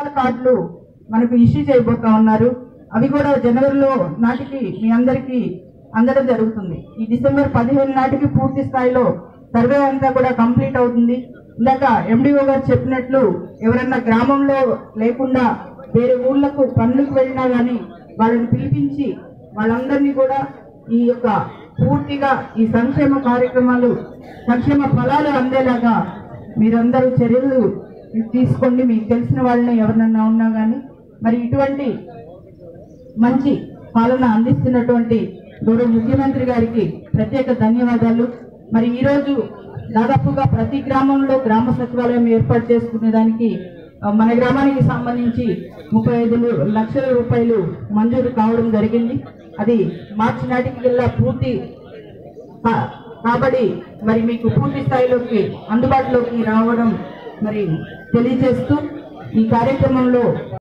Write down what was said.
కార్డులు మనకు ఇష్యూ చేయబోతా ఉన్నారు అవి కూడా జనవరిలో నాటికి మీ అందరికీ అందడం జరుగుతుంది ఈ డిసెంబర్ పదిహేను నాటికి పూర్తి స్థాయిలో సర్వే అంతా కూడా కంప్లీట్ అవుతుంది ఇందాక ఎండిఓ గారు చెప్పినట్లు ఎవరన్నా గ్రామంలో లేకుండా వేరే ఊళ్ళకు పనులకు వెళ్ళినా కానీ వాళ్ళని పిలిపించి వాళ్ళందరినీ కూడా ఈ యొక్క పూర్తిగా ఈ సంక్షేమ కార్యక్రమాలు సంక్షేమ ఫలాలు అందేలాగా మీరందరూ చర్యలు తీసుకోండి మీకు తెలిసిన వాళ్ళని ఎవరినన్నా ఉన్నా కానీ మరి ఇటువంటి మంచి పాలన అందిస్తున్నటువంటి గౌరవ ముఖ్యమంత్రి గారికి ప్రత్యేక ధన్యవాదాలు మరి ఈరోజు దాదాపుగా ప్రతి గ్రామంలో గ్రామ సచివాలయం ఏర్పాటు చేసుకునే దానికి ఆ, మన గ్రామానికి సంబంధించి ముప్పై ఐదు లక్షల రూపాయలు మంజూరు కావడం జరిగింది అది మార్చి నాటికి వెళ్ళా పూర్తి కా- కాబట్టి మరి మీకు పూర్తి స్థాయిలోకి అందుబాటులోకి రావడం మరి తెలియజేస్తూ ఈ కార్యక్రమంలో